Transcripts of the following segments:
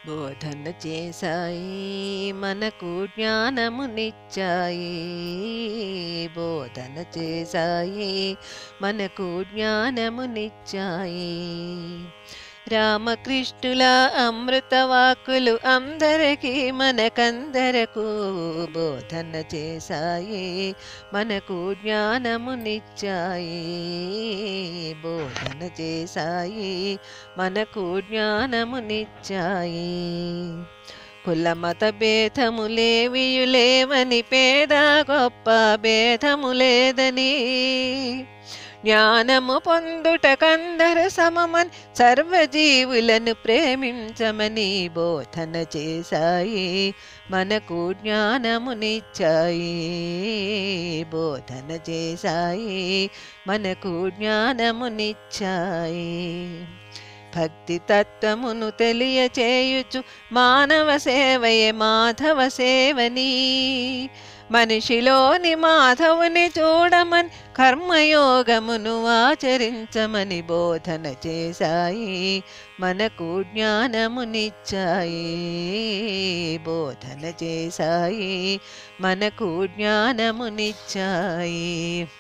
బోధన చేశాయి మనకు జ్ఞానమునిచ్చాయి బోధన చేశాయి మనకు జ్ఞానమునిచ్చాయి రామకృష్ణుల అమృతవాకులు అందరికీ మనకందరకు బోధన చేశాయి మనకు జ్ఞానమునిచ్చాయి బోధన చేశాయి మనకు జ్ఞానమునిచ్చాయి కుల మత భేదములేవియు లేవని పేద గొప్ప భేదము లేదని జ్ఞానము పొందుటకందరు సమమని సర్వజీవులను ప్రేమించమని బోధన చేశాయి మనకు జ్ఞానమునిచ్చాయి బోధన చేశాయి మనకు జ్ఞానమునిచ్చాయి భక్తి తత్వమును తెలియచేయుచు మానవ సేవయే మాధవ సేవని మనిషిలోని మాధవుని చూడమని కర్మయోగమును ఆచరించమని బోధన చేశాయి మనకు జ్ఞానమునిచ్చాయి బోధన చేశాయి మనకు జ్ఞానమునిచ్చాయి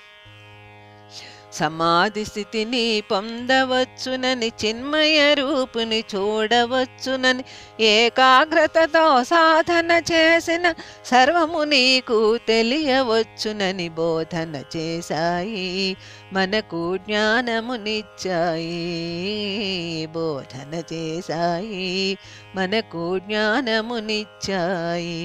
సమాధి స్థితిని పొందవచ్చునని చిన్మయ రూపుని చూడవచ్చునని ఏకాగ్రతతో సాధన చేసిన సర్వము నీకు తెలియవచ్చునని బోధన చేశాయి మనకు జ్ఞానమునిచ్చాయి బోధన చేశాయి మనకు జ్ఞానమునిచ్చాయి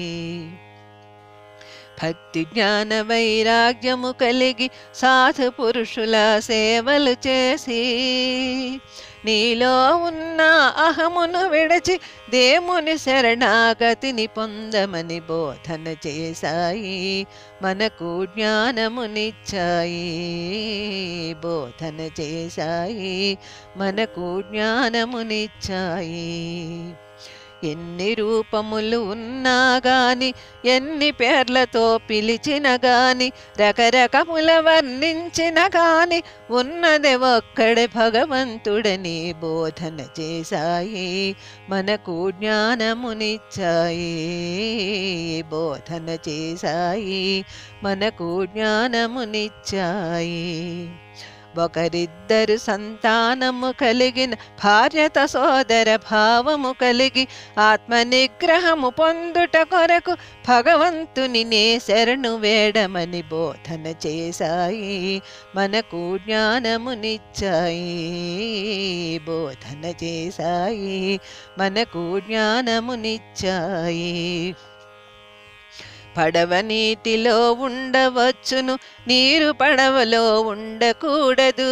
భక్తి జ్ఞాన వైరాగ్యము కలిగి సాధు పురుషుల సేవలు చేసి నీలో ఉన్న అహమును విడచి దేముని శరణాగతిని పొందమని బోధన చేశాయి మనకు జ్ఞానమునిచ్చాయి బోధన చేశాయి మనకు జ్ఞానమునిచ్చాయి ఎన్ని రూపములు ఉన్నా గాని ఎన్ని పేర్లతో పిలిచిన గాని రకరకముల వర్ణించిన గాని ఉన్నది ఒక్కడే భగవంతుడని బోధన చేశాయి మనకు జ్ఞానమునిచ్చాయి బోధన చేశాయి మనకు జ్ఞానమునిచ్చాయి ఒకరిద్దరు సంతానము కలిగిన భార్యత సోదర భావము కలిగి ఆత్మ నిగ్రహము పొందుట కొరకు భగవంతుని నే శరణు వేడమని బోధన చేశాయి మనకు జ్ఞానమునిచ్చాయి బోధన చేశాయి మనకు జ్ఞానమునిచ్చాయి పడవ నీటిలో ఉండవచ్చును నీరు పడవలో ఉండకూడదు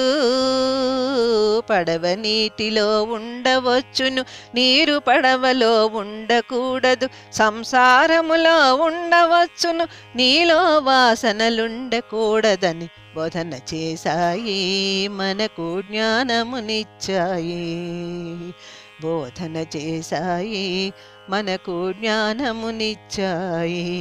పడవ నీటిలో ఉండవచ్చును నీరు పడవలో ఉండకూడదు సంసారములో ఉండవచ్చును నీలో వాసనలుండకూడదని బోధన చేశాయి మనకు జ్ఞానమునిచ్చాయి బోధన చేశాయి మనకు జ్ఞానమునిచ్చాయి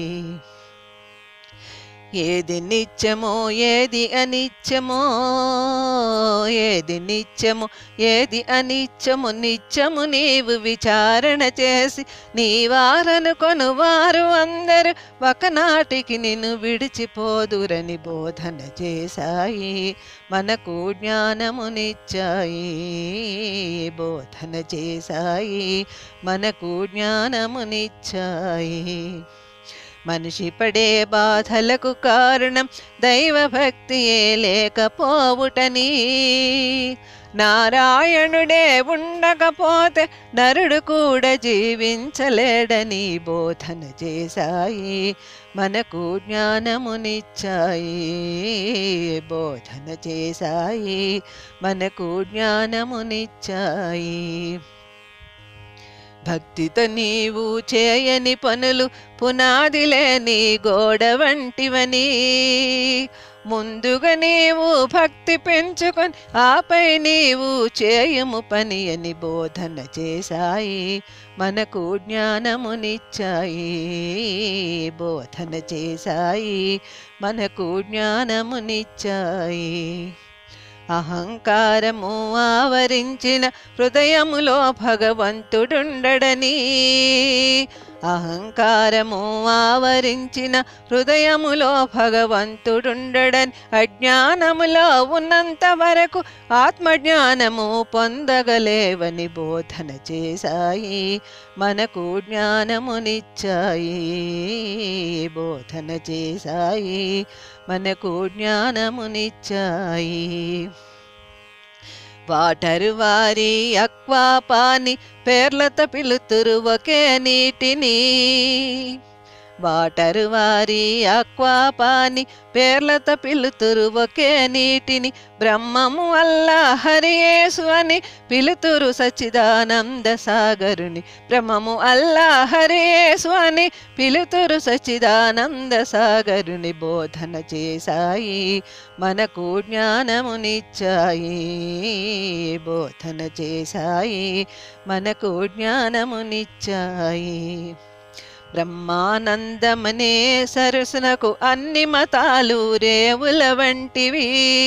ఏది నిత్యమో ఏది అనిత్యమో ఏది నిత్యమో ఏది అనిత్యము నిత్యము నీవు విచారణ చేసి నీవారనుకొను వారు అందరూ ఒకనాటికి నిన్ను విడిచిపోదురని బోధన చేశాయి మనకు జ్ఞానమునిచ్చాయి బోధన చేశాయి మనకు జ్ఞానమునిచ్చాయి మనిషి పడే బాధలకు కారణం దైవభక్తియే లేకపోవుటని నారాయణుడే ఉండకపోతే నరుడు కూడా జీవించలేడని బోధన చేశాయి మనకు జ్ఞానమునిచ్చాయి బోధన చేశాయి మనకు జ్ఞానమునిచ్చాయి భక్తితో నీవు చేయని పనులు పునాది లేని గోడ వంటివని ముందుగా నీవు భక్తి పెంచుకొని ఆపై నీవు చేయము పని అని బోధన చేశాయి మనకు జ్ఞానమునిచ్చాయి బోధన చేశాయి మనకు జ్ఞానమునిచ్చాయి అహంకారము ఆవరించిన హృదయములో భగవంతుడుండడని అహంకారము ఆవరించిన హృదయములో భగవంతుడుండడని అజ్ఞానములో ఉన్నంత వరకు ఆత్మజ్ఞానము పొందగలేవని బోధన చేశాయి మనకు జ్ఞానమునిచ్చాయి బోధన చేశాయి మనకు జ్ఞానమునిచ్చాయి వాటరు వారి అక్వాపాని పేర్లత పిలుతురు ఒకే నీటిని వాటరు వారి అక్వాపాని పేర్లత పిలుతురు ఒకే నీటిని బ్రహ్మము అల్లా హరియేసు అని పిలుతురు సచ్చిదానంద సాగరుని బ్రహ్మము అల్లా హరియేసు అని పిలుతురు సచ్చిదానంద సాగరుని బోధన చేశాయి మనకు జ్ఞానమునిచ్చాయి బోధన చేశాయి మనకు జ్ఞానమునిచ్చాయి బ్రహ్మానందమనే సరసునకు అన్ని మతాలు రేవుల వంటివి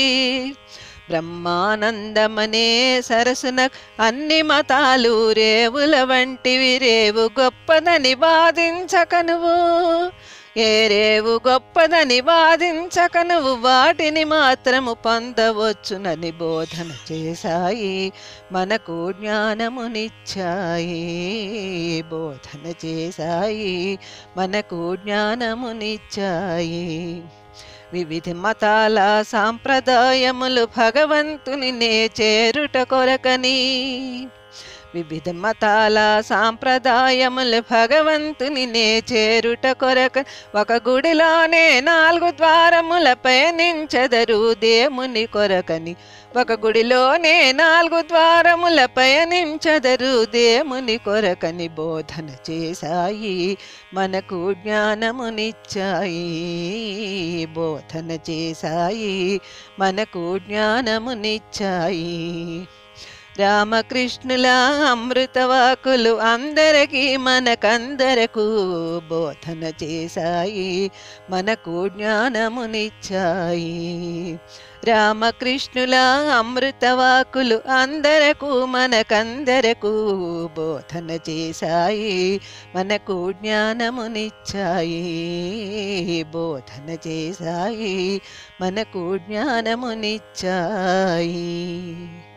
బ్రహ్మానందమనే సరసునకు అన్ని మతాలు రేవుల వంటివి రేవు గొప్పదని వాదించక నువ్వు ఏ రేవు గొప్పదని వాదించక నువ్వు వాటిని మాత్రము పొందవచ్చునని బోధన చేశాయి మనకు జ్ఞానమునిచ్చాయి బోధన చేశాయి మనకు జ్ఞానమునిచ్చాయి వివిధ మతాల సాంప్రదాయములు భగవంతుని నే చేరుట కొరకని వివిధ మతాల సాంప్రదాయములు భగవంతుని నే చేరుట కొరక ఒక గుడిలోనే నాలుగు ద్వారముల పయనించెదరు దేముని కొరకని ఒక గుడిలోనే నాలుగు ద్వారముల పయనించెదరు దేముని కొరకని బోధన చేశాయి మనకు జ్ఞానమునిచ్చాయి బోధన చేశాయి మనకు జ్ఞానమునిచ్చాయి రామకృష్ణుల అమృతవాకులు అందరికీ మనకందరకు బోధన చేశాయి మనకు జ్ఞానమునిచ్చాయి రామకృష్ణుల అమృతవాకులు అందరకు మనకందరకు బోధన చేశాయి మనకు జ్ఞానమునిచ్చాయి బోధన చేశాయి మనకు జ్ఞానమునిచ్చాయి